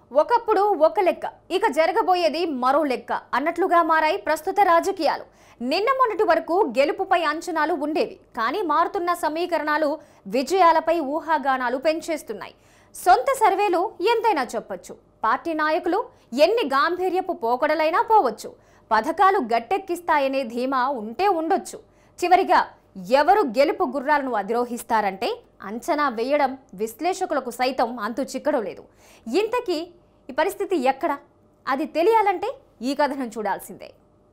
ఒకప్పుడు ఒక లెక్క ఇక జరగబోయేది మరో లెక్క అన్నట్లుగా మారాయి ప్రస్తుత రాజకీయాలు నిన్న మొన్నటి వరకు గెలుపుపై అంచనాలు ఉండేవి కానీ మారుతున్న సమీకరణాలు విజయాలపై ఊహాగానాలు పెంచేస్తున్నాయి సొంత సర్వేలు ఎంతైనా చెప్పొచ్చు పార్టీ నాయకులు ఎన్ని గాంభీర్యపు పోకడలైనా పోవచ్చు పథకాలు గట్టెక్కిస్తాయనే ధీమా ఉంటే ఉండొచ్చు చివరిగా ఎవరు గెలుపు గుర్రాలను అధిరోహిస్తారంటే అంచనా వేయడం విశ్లేషకులకు సైతం అంతు చిక్కడం లేదు ఇంతకీ ఈ పరిస్థితి ఎక్కడ అది తెలియాలంటే ఈ కథనం చూడాల్సిందే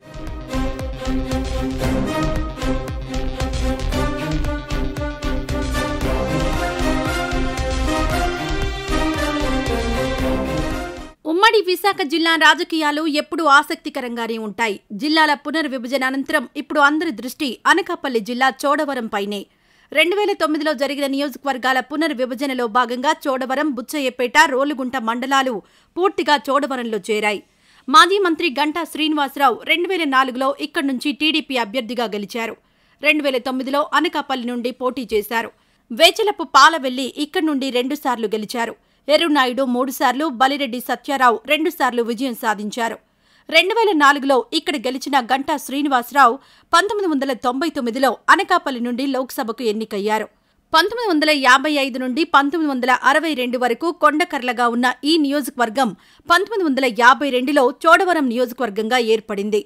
ఉమ్మడి విశాఖ జిల్లా రాజకీయాలు ఎప్పుడూ ఆసక్తికరంగానే ఉంటాయి జిల్లాల పునర్విభజన అనంతరం ఇప్పుడు అందరి దృష్టి అనకాపల్లి జిల్లా చోడవరంపైనే రెండు వేల తొమ్మిదిలో జరిగిన నియోజకవర్గాల పునర్విభజనలో భాగంగా చోడవరం బుచ్చయ్యపేట రోలుగుంట మండలాలు పూర్తిగా చోడవరంలో చేరాయి మాజీ మంత్రి గంటా శ్రీనివాసరావు రెండు వేల నాలుగులో ఇక్కడి నుంచి టీడీపీ అభ్యర్థిగా గెలిచారు రెండు వేల తొమ్మిదిలో అనకాపల్లి నుండి పోటీ చేశారు వేచలపు పాలవెల్లి ఇక్కడి నుండి రెండుసార్లు గెలిచారు ఎర్రునాయుడు మూడుసార్లు బలిరెడ్డి సత్యారావు రెండుసార్లు విజయం సాధించారు రెండు వేల నాలుగులో ఇక్కడ గెలిచిన గంటా శ్రీనివాసరావు పంతొమ్మిది వందల తొంభై తొమ్మిదిలో అనకాపల్లి నుండి లోక్సభకు ఎన్నికయ్యారు పంతొమ్మిది వందల యాభై ఐదు నుండి పంతొమ్మిది వందల అరవై రెండు వరకు కొండకర్లగా ఉన్న ఈ నియోజకవర్గం పంతొమ్మిది వందల యాభై రెండులో చోడవరం నియోజకవర్గంగా ఏర్పడింది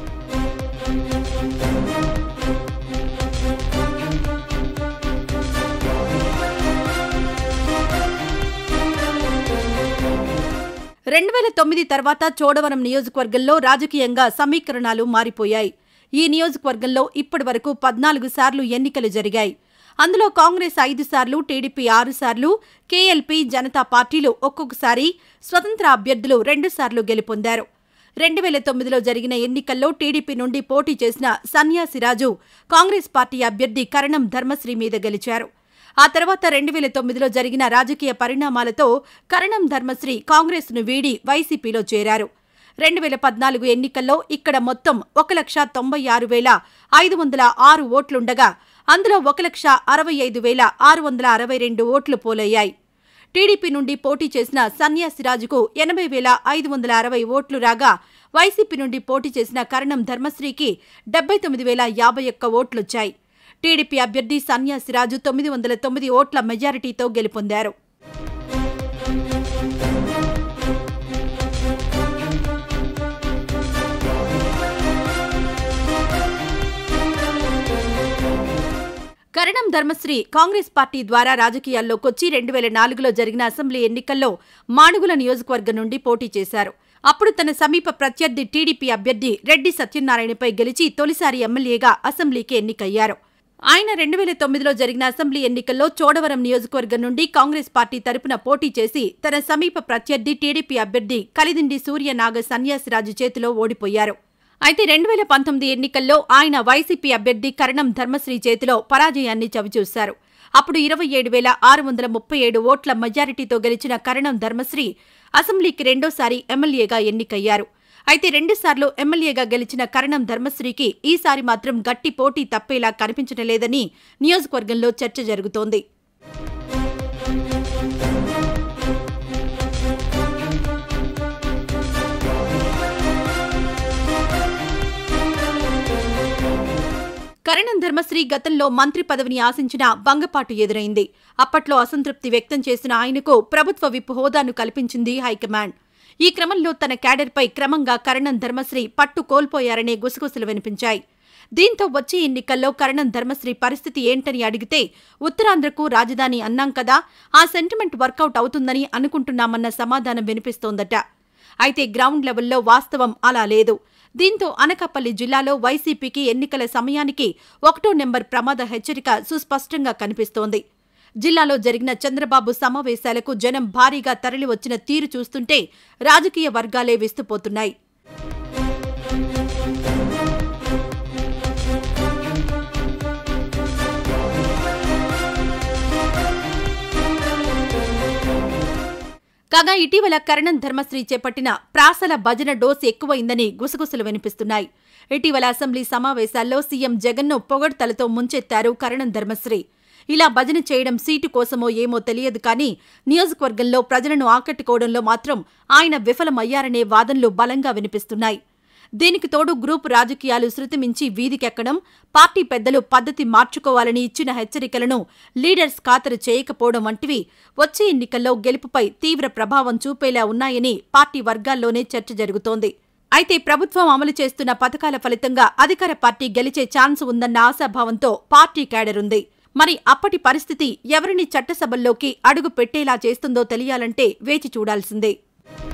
రెండు వేల తొమ్మిది తర్వాత చోడవరం నియోజకవర్గంలో రాజకీయంగా సమీకరణాలు మారిపోయాయి ఈ నియోజకవర్గంలో ఇప్పటి వరకు పద్నాలుగు సార్లు ఎన్నికలు జరిగాయి అందులో కాంగ్రెస్ ఐదు సార్లు టీడీపీ ఆరు సార్లు కేఎల్పీ జనతా పార్టీలు ఒక్కొక్కసారి స్వతంత్ర అభ్యర్థులు రెండుసార్లు గెలుపొందారు రెండు వేల తొమ్మిదిలో జరిగిన ఎన్నికల్లో టీడీపీ నుండి పోటీ చేసిన సన్యాసిరాజు కాంగ్రెస్ పార్టీ అభ్యర్థి కరణం ధర్మశ్రీ మీద గెలిచారు ఆ తర్వాత రెండు వేల తొమ్మిదిలో జరిగిన రాజకీయ పరిణామాలతో కరణం ధర్మశ్రీ కాంగ్రెస్ను వీడి వైసీపీలో చేరారు రెండు వేల పద్నాలుగు ఎన్నికల్లో ఇక్కడ మొత్తం ఒక లక్ష తొంభై ఆరు వేల ఐదు వందల ఆరు ఓట్లుండగా అందులో ఒక లక్ష అరవై ఐదు వేల ఆరు వందల అరవై రెండు ఓట్లు పోలయ్యాయి టీడీపీ నుండి పోటీ చేసిన సన్యాసిరాజుకు ఎనభై వేల ఐదు వందల అరవై ఓట్లు రాగా వైసీపీ నుండి పోటీ చేసిన కరణం ధర్మశ్రీకి డెబ్బై తొమ్మిది వేల యాభై ఒక్క ఓట్లొచ్చాయి టీడీపీ అభ్యర్థి సన్యాసిరాజు తొమ్మిది వందల తొమ్మిది ఓట్ల మెజారిటీతో గెలుపొందారు కరణం ధర్మశ్రీ కాంగ్రెస్ పార్టీ ద్వారా రాజకీయాల్లోకొచ్చి రెండు వేల నాలుగులో జరిగిన అసెంబ్లీ ఎన్నికల్లో మాడుగుల నియోజకవర్గం నుండి పోటీ చేశారు అప్పుడు తన సమీప ప్రత్యర్థి టీడీపీ అభ్యర్థి రెడ్డి సత్యనారాయణపై గెలిచి తొలిసారి ఎమ్మెల్యేగా అసెంబ్లీకి ఎన్నికయ్యారు ఆయన రెండు వేల తొమ్మిదిలో జరిగిన అసెంబ్లీ ఎన్నికల్లో చోడవరం నియోజకవర్గం నుండి కాంగ్రెస్ పార్టీ తరపున పోటీ చేసి తన సమీప ప్రత్యర్థి టీడీపీ అభ్యర్థి కలిదిండి సూర్యనాగ సన్యాసిరాజు చేతిలో ఓడిపోయారు అయితే రెండు వేల పంతొమ్మిది ఎన్నికల్లో ఆయన వైసీపీ అభ్యర్థి కరణం ధర్మశ్రీ చేతిలో పరాజయాన్ని చవిచూశారు అప్పుడు ఇరవై ఏడు వేల ఆరు వందల ముప్పై ఏడు ఓట్ల మెజారిటీతో గెలిచిన కరణం ధర్మశ్రీ అసెంబ్లీకి రెండోసారి ఎమ్మెల్యేగా ఎన్నికయ్యారు అయితే రెండుసార్లు ఎమ్మెల్యేగా గెలిచిన కరణం ధర్మశ్రీకి ఈసారి మాత్రం గట్టి పోటీ తప్పేలా కనిపించడం లేదని నియోజకవర్గంలో చర్చ జరుగుతోంది కరణం ధర్మశ్రీ గతంలో మంత్రి పదవిని ఆశించిన భంగపాటు ఎదురైంది అప్పట్లో అసంతృప్తి వ్యక్తం చేసిన ఆయనకు ప్రభుత్వ విప్ హోదాను కల్పించింది హైకమాండ్ ఈ క్రమంలో తన క్యాడర్పై క్రమంగా కరణం ధర్మశ్రీ పట్టు కోల్పోయారనే గుసగుసలు వినిపించాయి దీంతో వచ్చే ఎన్నికల్లో కరణం ధర్మశ్రీ పరిస్థితి ఏంటని అడిగితే ఉత్తరాంధ్రకు రాజధాని అన్నాం కదా ఆ సెంటిమెంట్ వర్కౌట్ అవుతుందని అనుకుంటున్నామన్న సమాధానం వినిపిస్తోందట అయితే గ్రౌండ్ లెవెల్లో వాస్తవం అలా లేదు దీంతో అనకాపల్లి జిల్లాలో వైసీపీకి ఎన్నికల సమయానికి ఒకటో నెంబర్ ప్రమాద హెచ్చరిక సుస్పష్టంగా కనిపిస్తోంది జిల్లాలో జరిగిన చంద్రబాబు సమావేశాలకు జనం భారీగా తరలివచ్చిన తీరు చూస్తుంటే రాజకీయ వర్గాలే విస్తుపోతున్నాయి కాగా ఇటీవల కరణం ధర్మశ్రీ చేపట్టిన ప్రాసల భజన డోస్ ఎక్కువైందని గుసగుసలు వినిపిస్తున్నాయి ఇటీవల అసెంబ్లీ సమావేశాల్లో సీఎం జగన్ను పొగడ్తలతో ముంచెత్తారు కరణం ధర్మశ్రీ ఇలా భజన చేయడం సీటు కోసమో ఏమో తెలియదు కానీ నియోజకవర్గంలో ప్రజలను ఆకట్టుకోవడంలో మాత్రం ఆయన విఫలమయ్యారనే వాదనలు బలంగా వినిపిస్తున్నాయి దీనికి తోడు గ్రూప్ రాజకీయాలు శృతిమించి వీధికెక్కడం పార్టీ పెద్దలు పద్ధతి మార్చుకోవాలని ఇచ్చిన హెచ్చరికలను లీడర్స్ ఖాతరు చేయకపోవడం వంటివి వచ్చే ఎన్నికల్లో గెలుపుపై తీవ్ర ప్రభావం చూపేలా ఉన్నాయని పార్టీ వర్గాల్లోనే చర్చ జరుగుతోంది అయితే ప్రభుత్వం అమలు చేస్తున్న పథకాల ఫలితంగా అధికార పార్టీ గెలిచే ఛాన్స్ ఉందన్న ఆశాభావంతో పార్టీ కేడరుంది మరి అప్పటి పరిస్థితి ఎవరిని చట్టసభల్లోకి అడుగు పెట్టేలా చేస్తుందో తెలియాలంటే వేచి చూడాల్సిందే